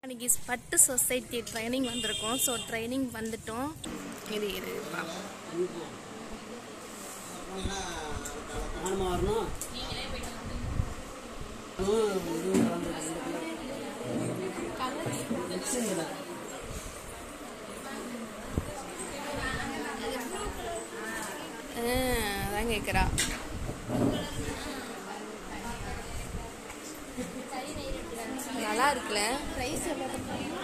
அன்றைக்கி பட்டு society training வந்திருக்கோம் ஸோ ட்ரைனிங் வந்துட்டோம் இது இது பார்ப்போம் நானுமா வரணும் ம், இது வந்து மிக்சிங்கில் ஆ, அதான் கேட்குறா நல்லா இருக்குல்ல ப்ரைஸ் எவ்வளோ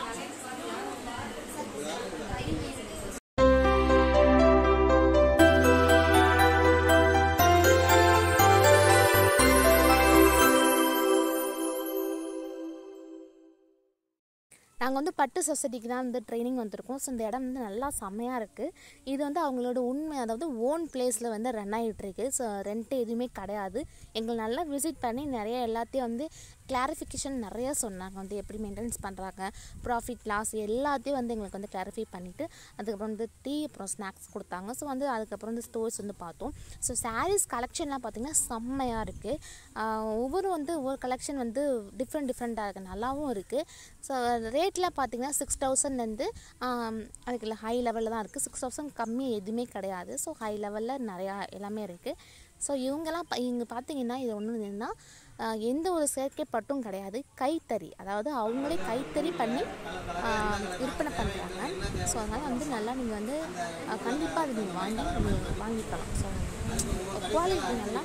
நாங்கள் வந்து பட்டு சொசைட்டிக்கு தான் வந்து ட்ரைனிங் வந்திருக்கோம் ஸோ இந்த இடம் வந்து நல்லா செம்மையாக இருக்குது இது வந்து அவங்களோட உண்மை அதாவது ஓன் பிளேஸில் வந்து ரன் ஆகிட்டுருக்கு ஸோ ரெண்ட் எதுவுமே கிடையாது எங்களை நல்லா விசிட் பண்ணி நிறைய எல்லாத்தையும் வந்து கிளாரிஃபிகேஷன் நிறைய சொன்னாங்க வந்து எப்படி மெயின்டெனன்ஸ் பண்ணுறாங்க ப்ராஃபிட் லாஸ் எல்லாத்தையும் வந்து எங்களுக்கு வந்து கிளாரிஃபை பண்ணிவிட்டு அதுக்கப்புறம் வந்து டீ அப்புறம் ஸ்நாக்ஸ் கொடுத்தாங்க ஸோ வந்து அதுக்கப்புறம் வந்து ஸ்டோர்ஸ் வந்து பார்த்தோம் ஸோ சாரீஸ் கலெக்ஷன்லாம் பார்த்திங்கன்னா செம்மையாக இருக்குது ஒவ்வொரு வந்து ஒவ்வொரு கலெக்ஷன் வந்து டிஃப்ரெண்ட் டிஃப்ரெண்ட்டாக இருக்குது நல்லாவும் இருக்குது ஸோ ரேட்டில் பார்த்தீங்கன்னா சிக்ஸ் தௌசண்ட்லேருந்து அதுக்கு ஹை லெவலில் தான் இருக்குது சிக்ஸ் தௌசண்ட் கம்மி எதுவுமே கிடையாது ஸோ ஹை லெவலில் நிறையா எல்லாமே இருக்குது ஸோ இவங்கெல்லாம் ப- இங்கே பார்த்தீங்கன்னா இது ஒன்று என்னன்னா ஆஹ் எந்த ஒரு செயற்கை பட்டும் கிடையாது கைத்தறி அதாவது அவங்களே கைத்தறி பண்ணி ஆஹ் விற்பனை பண்ணுறாங்க ஸோ அதனால் வந்து நல்லா நீங்கள் வந்து கண்டிப்பாக அது நீங்கள் வாங்கி நீங்க வாங்கிக்கலாம் ஸோ குவாலிட்டி நல்லா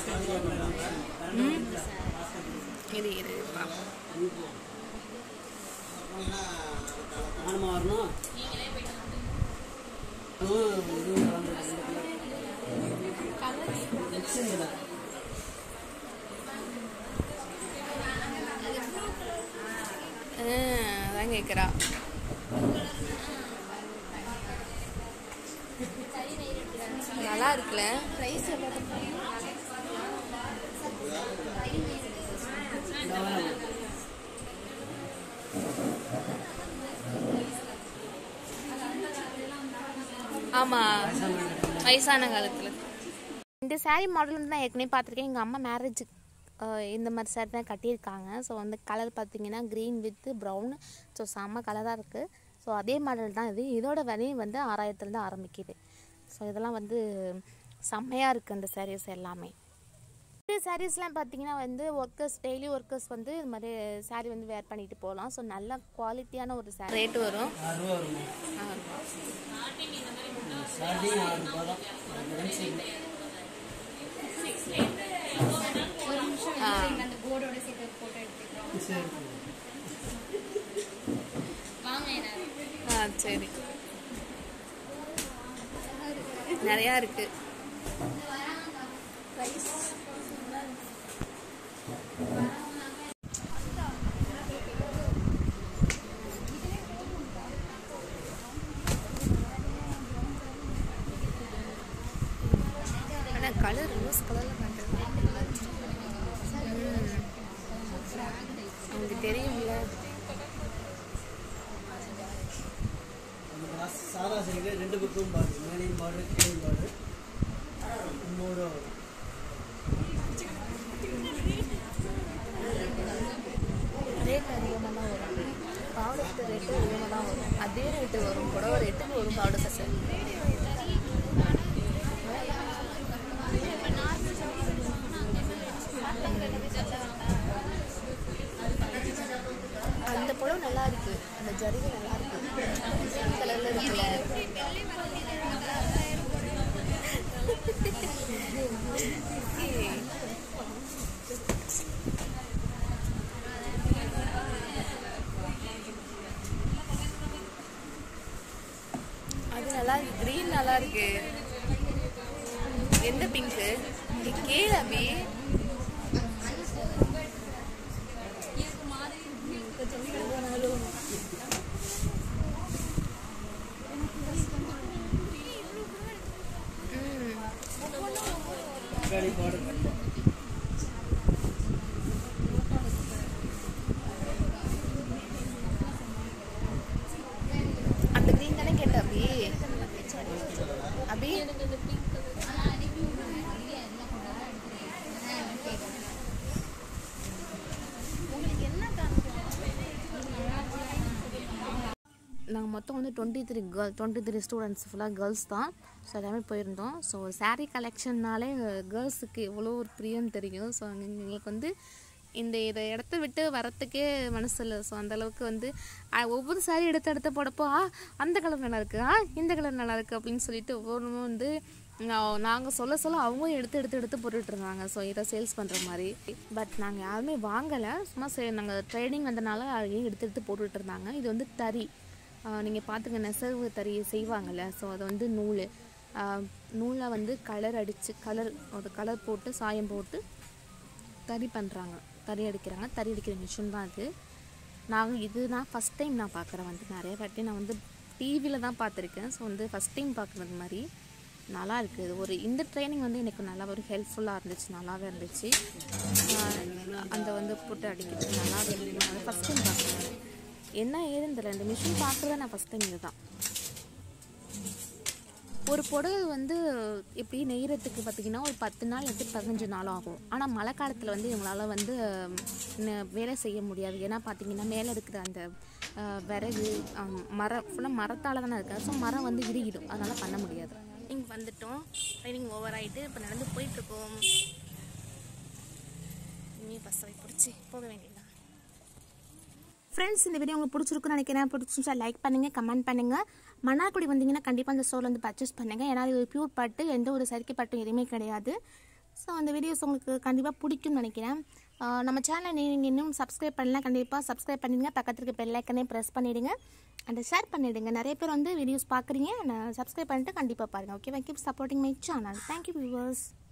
ம். இது இது பார்ப்போம் நானுமா வரணும் ம், இது வந்து மிக்சிங்கில் ஆ, அதான் கேட்குறா நல்லா இருக்குல்ல ப்ரைஸ் எவ்வளோ ஆமாம் வயசான காலத்தில் இந்த saree மாடல் வந்து நான் ஏற்கனவே பார்த்துருக்கேன் எங்கள் அம்மா மேரேஜுக்கு இந்த மாதிரி saree தான் கட்டியிருக்காங்க ஸோ வந்து கலர் பார்த்தீங்கன்னா க்ரீன் வித் ப்ரௌன் ஸோ செம்ம கலராக இருக்குது ஸோ அதே மாடல் தான் இது இதோட விலையும் வந்து ஆறாயிரத்துலேருந்து ஆரம்பிக்குது ஸோ இதெல்லாம் வந்து செம்மையாக இருக்குது இந்த sarees எல்லாமே இந்த சாரீஸ்லாம் பார்த்தீங்கன்னா வந்து ஒர்க்கர்ஸ் டெய்லி ஒர்க்கர்ஸ் வந்து இது மாதிரி saree வந்து வேர் பண்ணிட்டு போகலாம் ஸோ நல்ல குவாலிட்டியான ஒரு saree ரேட்டு வரும் ஆறுரூவா வருமா ஸ்டார்டிங் ஆறு ரூபா தான் மிக்சிங் அந்த போர்டோட சேர்த்து போட்டோ எடுத்துக்கலாம் சரி வாங்க என்ன ஆ சரி நிறையா இருக்கு ஆனால் கலர் ரோஸ் கலரில் பண்ணுறது உங்களுக்கு தெரியும்ல அந்த சாதா சைடில் ரெண்டு பக்கமும் பாடு மேலேயும் பாடு கீழையும் பாடு மூணு வரும் ரேட் அதிகமாக தான் வரும் பாவடத்து ரேட்டு அதிகமாக தான் வரும் அதே ரேட்டு வரும் புடவை ரேட்டுக்கு வரும் பாவடை சட்டை அந்த புடவை நல்லா இருக்கு அந்த ஜரிகை நல்லா இருக்கு கலர்ல இருக்குல்ல அது நல்லா இருக்கு கிரீன் நல்லா இருக்கு எந்த பிங்க்கு கேளு அபி பின்னாடி பாடு அந்த கிரீன் தானே கேட்ட அபி அபி உங்களுக்கு என்ன காமிக்கணும் நாங்கள் மொத்தம் வந்து twenty three girl twenty three students ஃபுல்லாக கேர்ள்ஸ் தான் ஸோ எல்லாமே போயிருந்தோம் ஸோ saree கலெக்ஷன்னாலே கேர்ள்ஸுக்கு எவ்வளோ ஒரு பிரியம்னு தெரியும் ஸோ எங்களுக்கு வந்து இந்த இதை இடத்த விட்டு வரத்துக்கே மனசு இல்லை ஸோ அந்தளவுக்கு வந்து அஹ், ஒவ்வொரு saree எடுத்து எடுத்து போடப்போ ஆ அந்த கலர் நல்லா இருக்கு ஆ இந்த கலர் நல்லா இருக்கு அப்படின்னு சொல்லிட்டு ஒவ்வொன்றும் வந்து நாங்கள் சொல்ல சொல்ல அவங்க எடுத்து எடுத்து எடுத்து போட்டுட்டு இருந்தாங்க ஸோ இதை சேல்ஸ் பண்ணுற மாதிரி பட் நாங்கள் யாருமே வாங்கலை சும்மா சரி நாங்கள் ட்ரேடிங் வந்தனால அதையும் எடுத்து எடுத்து போட்டுட்டு இருந்தாங்க இது வந்து தறி நீங்கள் பார்த்துங்க நெசவு தறி செய்வாங்கள்ல ஸோ அது வந்து நூல் நூலை வந்து கலர் அடித்து கலர் ஒரு கலர் போட்டு சாயம் போட்டு தறி பண்ணுறாங்க தறி அடிக்கிறாங்க தறி அடிக்கிற மிஷின் தான் அது நாங்கள் இது நான் ஃபஸ்ட் டைம் நான் பார்க்குறேன் வந்து நிறைய வாட்டி நான் வந்து டிவியில் தான் பார்த்துருக்கேன் ஸோ வந்து ஃபஸ்ட் டைம் பார்க்குறது மாதிரி நல்லா இருக்குது ஒரு இந்த ட்ரைனிங் வந்து எனக்கு நல்லா ஒரு ஹெல்ப்ஃபுல்லாக இருந்துச்சு நல்லாவே இருந்துச்சு ஆஹ் அந்த வந்து போட்டு அடிக்கிறதுக்கு நல்லாவே இருந்துச்சு நான் ஃபஸ்ட் டைம் பார்க்குறேன் என்ன ஏதுன்னு தெரியல இந்த மிஷின் பார்க்குறத நான் ஃபஸ்ட் டைம் இது தான் ஒரு புடவை வந்து எப்படி நெய்யறதுக்கு பார்த்தீங்கன்னா ஒரு பத்து நாள் இல்லாட்டி பதினஞ்சு நாள் ஆகும் ஆனால் மழை காலத்தில் வந்து இவங்களால வந்து ந- வேலை செய்ய முடியாது ஏன்னா பார்த்தீங்கன்னா மேலே இருக்கிற அந்த அஹ், விறகு அஹ், மரம் ஃபுல்லாக மரத்தால் தானே இருக்கு ஸோ மரம் வந்து இறுகிடும் அதனால் பண்ண முடியாது இங்கே வந்துட்டோம் ட்ரைனிங் ஓவர் ஆகிட்டு இப்போ நடந்து போயிட்டுருக்கோம் இனி பஸ்ஸை பிடிச்சி போக வேண்டியதுதான் ஃப்ரெண்ட்ஸ் இந்த வீடியோ உங்களுக்கு பிடிச்சிருக்குன்னு நினைக்கிறேன் பிடிச்சிருந்தா லைக் பண்ணுங்கள் கமெண்ட் பண்ணுங்கள் மன்னார்குடி வந்தீங்கன்னா கண்டிப்பாக அந்த ஸ்டோரில் வந்து பர்ச்சேஸ் பண்ணுங்கள் ஏன்னா இது பியூர் பட்டு எந்த ஒரு சரிக்கை பட்டும் எதுவுமே கிடையாது ஸோ அந்த வீடியோஸ் உங்களுக்கு கண்டிப்பாக பிடிக்கும்னு நினைக்கிறேன் ஆஹ் நம்ம சேனலை நீங்கள் இன்னும் சப்ஸ்கிரைப் பண்ணலாம் கண்டிப்பாக சப்ஸ்கிரைப் பண்ணிடுங்க பக்கத்துல இருக்க பெல் ஐக்கனே ப்ரெஸ் பண்ணிவிடுங்க அண்ட் ஷேர் பண்ணிவிடுங்க நிறைய பேர் வந்து வீடியோஸ் பார்க்குறீங்க சப்ஸ்கிரைப் பண்ணிட்டு கண்டிப்பாக பாருங்கள் okay keep supporting my channel thank you viewers